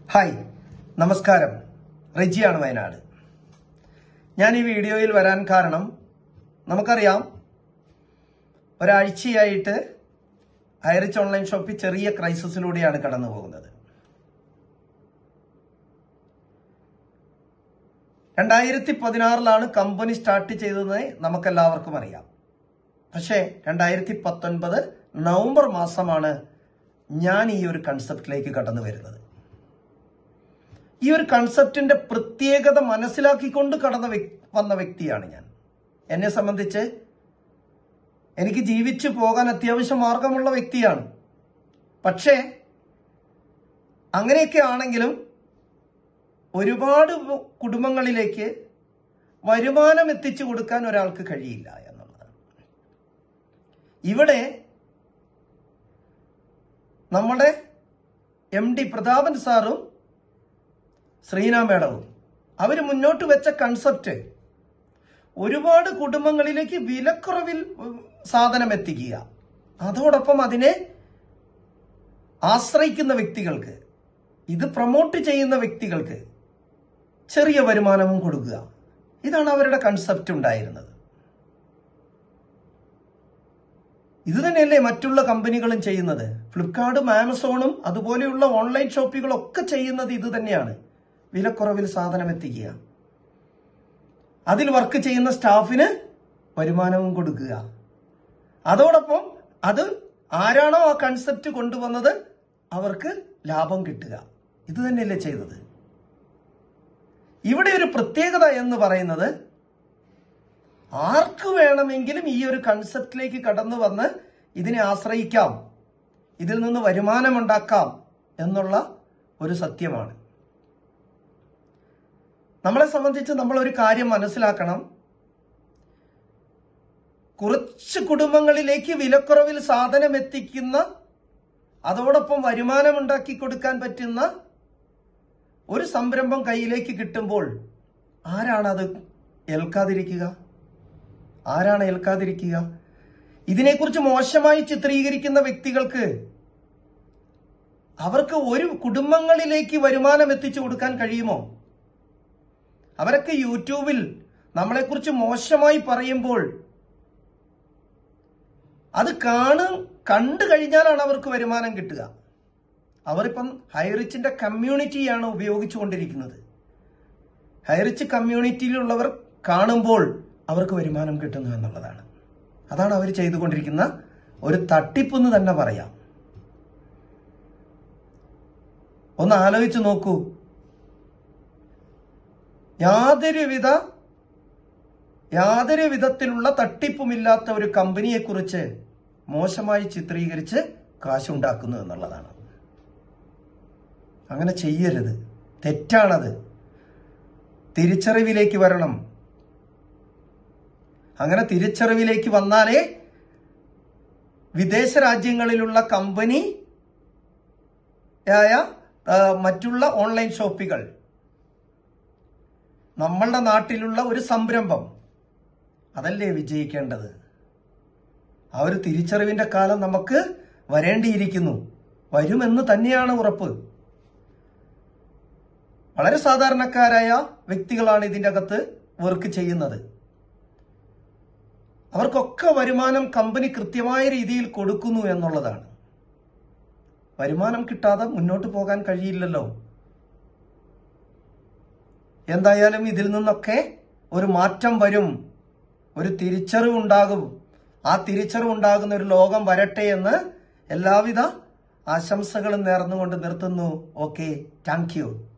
hi നമസ്കാരം റെജിയാണ് വയനാട് ഞാൻ ഈ വീഡിയോയിൽ വരാൻ കാരണം നമുക്കറിയാം ഒരാഴ്ചയായിട്ട് ഹൈറിച്ച് ഓൺലൈൻ ഷോപ്പിൽ ചെറിയ ക്രൈസിസിലൂടെയാണ് കടന്നു പോകുന്നത് രണ്ടായിരത്തി പതിനാറിലാണ് കമ്പനി സ്റ്റാർട്ട് ചെയ്തതെന്ന് നമുക്കെല്ലാവർക്കും അറിയാം പക്ഷേ രണ്ടായിരത്തി പത്തൊൻപത് നവംബർ മാസമാണ് ഞാൻ ഈ ഒരു കൺസെപ്റ്റിലേക്ക് കടന്നു വരുന്നത് ഈ ഒരു കൺസെപ്റ്റിന്റെ പ്രത്യേകത മനസ്സിലാക്കിക്കൊണ്ട് കടന്ന വ്യക്- വന്ന വ്യക്തിയാണ് ഞാൻ എന്നെ സംബന്ധിച്ച് എനിക്ക് ജീവിച്ചു പോകാൻ അത്യാവശ്യം മാർഗമുള്ള വ്യക്തിയാണ് പക്ഷേ അങ്ങനെയൊക്കെ ആണെങ്കിലും ഒരുപാട് കുടുംബങ്ങളിലേക്ക് വരുമാനം എത്തിച്ചു കൊടുക്കാൻ ഒരാൾക്ക് കഴിയില്ല എന്നുള്ളതാണ് ഇവിടെ നമ്മുടെ എം ഡി പ്രതാപൻ സാറും ശ്രീന മേഡവും അവർ മുന്നോട്ട് വെച്ച കൺസെപ്റ്റ് ഒരുപാട് കുടുംബങ്ങളിലേക്ക് വിലക്കുറവിൽ ഉം, സാധനം എത്തിക്കുക അതോടൊപ്പം അതിനെ ആശ്രയിക്കുന്ന വ്യക്തികൾക്ക് ഇത് പ്രൊമോട്ട് ചെയ്യുന്ന വ്യക്തികൾക്ക് ചെറിയ വരുമാനവും കൊടുക്കുക ഇതാണ് അവരുടെ കൺസെപ്റ്റ് ഉണ്ടായിരുന്നത് ഇത് തന്നെയല്ലേ മറ്റുള്ള കമ്പനികളും ചെയ്യുന്നത് ഫ്ലിപ്കാർട്ടും ആമസോണും അതുപോലെയുള്ള ഓൺലൈൻ ഷോപ്പുകളൊക്കെ ചെയ്യുന്നത് ഇത് തന്നെയാണ് വിലക്കുറവിൽ സാധനം എത്തിക്കുക അതിൽ വർക്ക് ചെയ്യുന്ന സ്റ്റാഫിന് വരുമാനവും കൊടുക്കുക അതോടൊപ്പം അത് ആരാണോ ആ കൺസെപ്റ്റ് കൊണ്ടുവന്നത് അവർക്ക് ലാഭം കിട്ടുക ഇത് തന്നെയല്ലേ ചെയ്തത് ഇവിടെ ഒരു പ്രത്യേകത എന്ന് പറയുന്നത് ആർക്ക് വേണമെങ്കിലും ഈ ഒരു കൺസെപ്റ്റിലേക്ക് കടന്നു വന്ന് ഇതിനെ ആശ്രയിക്കാം ഇതിൽ നിന്ന് വരുമാനമുണ്ടാക്കാം എന്നുള്ള ഒരു സത്യമാണ് നമ്മളെ സംബന്ധിച്ച് നമ്മൾ ഒരു കാര്യം മനസ്സിലാക്കണം കുറച്ച് കുടുംബങ്ങളിലേക്ക് വിലക്കുറവിൽ സാധനം എത്തിക്കുന്ന അതോടൊപ്പം വരുമാനമുണ്ടാക്കി കൊടുക്കാൻ പറ്റുന്ന ഒരു സംരംഭം കയ്യിലേക്ക് കിട്ടുമ്പോൾ ആരാണ് അത് ഏൽക്കാതിരിക്കുക ആരാണ് ഏൽക്കാതിരിക്കുക ഇതിനെക്കുറിച്ച് മോശമായി ചിത്രീകരിക്കുന്ന വ്യക്തികൾക്ക് അവർക്ക് ഒരു കുടുംബങ്ങളിലേക്ക് വരുമാനം എത്തിച്ചു കൊടുക്കാൻ കഴിയുമോ അവരൊക്കെ യൂട്യൂബിൽ നമ്മളെക്കുറിച്ച് മോശമായി പറയുമ്പോൾ അത് കാണും കണ്ടു കഴിഞ്ഞാലാണ് അവർക്ക് വരുമാനം കിട്ടുക അവരിപ്പം ഹൈറിച്ചിന്റെ കമ്മ്യൂണിറ്റിയാണ് ഉപയോഗിച്ചുകൊണ്ടിരിക്കുന്നത് ഹൈറിച്ച് കമ്മ്യൂണിറ്റിയിലുള്ളവർ കാണുമ്പോൾ അവർക്ക് വരുമാനം കിട്ടുന്നു എന്നുള്ളതാണ് അതാണ് അവർ ചെയ്തുകൊണ്ടിരിക്കുന്ന ഒരു തട്ടിപ്പെന്ന് തന്നെ പറയാം ഒന്ന് ആലോചിച്ച് നോക്കൂ യാതൊരുവിധ യാതൊരു വിധത്തിലുള്ള തട്ടിപ്പുമില്ലാത്ത ഒരു കമ്പനിയെക്കുറിച്ച് മോശമായി ചിത്രീകരിച്ച് കാശുണ്ടാക്കുന്നു എന്നുള്ളതാണ് അങ്ങനെ ചെയ്യരുത് തെറ്റാണത് തിരിച്ചറിവിലേക്ക് വരണം അങ്ങനെ തിരിച്ചറിവിലേക്ക് വന്നാലേ വിദേശ രാജ്യങ്ങളിലുള്ള കമ്പനി ആയ ആ, മറ്റുള്ള ഓൺലൈൻ ഷോപ്പുകൾ നമ്മളുടെ നാട്ടിലുള്ള ഒരു സംരംഭം അതല്ലേ വിജയിക്കേണ്ടത് ആ ഒരു തിരിച്ചറിവിന്റെ കാലം നമുക്ക് വരേണ്ടിയിരിക്കുന്നു വരുമെന്ന് തന്നെയാണ് ഉറപ്പ് വളരെ സാധാരണക്കാരായ വ്യക്തികളാണ് ഇതിൻ്റെ അകത്ത് വർക്ക് ചെയ്യുന്നത് അവർക്കൊക്കെ വരുമാനം കമ്പനി കൃത്യമായ രീതിയിൽ കൊടുക്കുന്നു എന്നുള്ളതാണ് വരുമാനം കിട്ടാതെ മുന്നോട്ട് പോകാൻ കഴിയില്ലല്ലോ എന്തായാലും ഇതിൽ നിന്നൊക്കെ ഒരു മാറ്റം വരും ഒരു തിരിച്ചറിവുണ്ടാകും ആ തിരിച്ചറിവുണ്ടാകുന്ന ഒരു ലോകം വരട്ടെ എന്ന് എല്ലാവിധ ആശംസകളും നേർന്നുകൊണ്ട് നിർത്തുന്നു ഓക്കെ താങ്ക് യു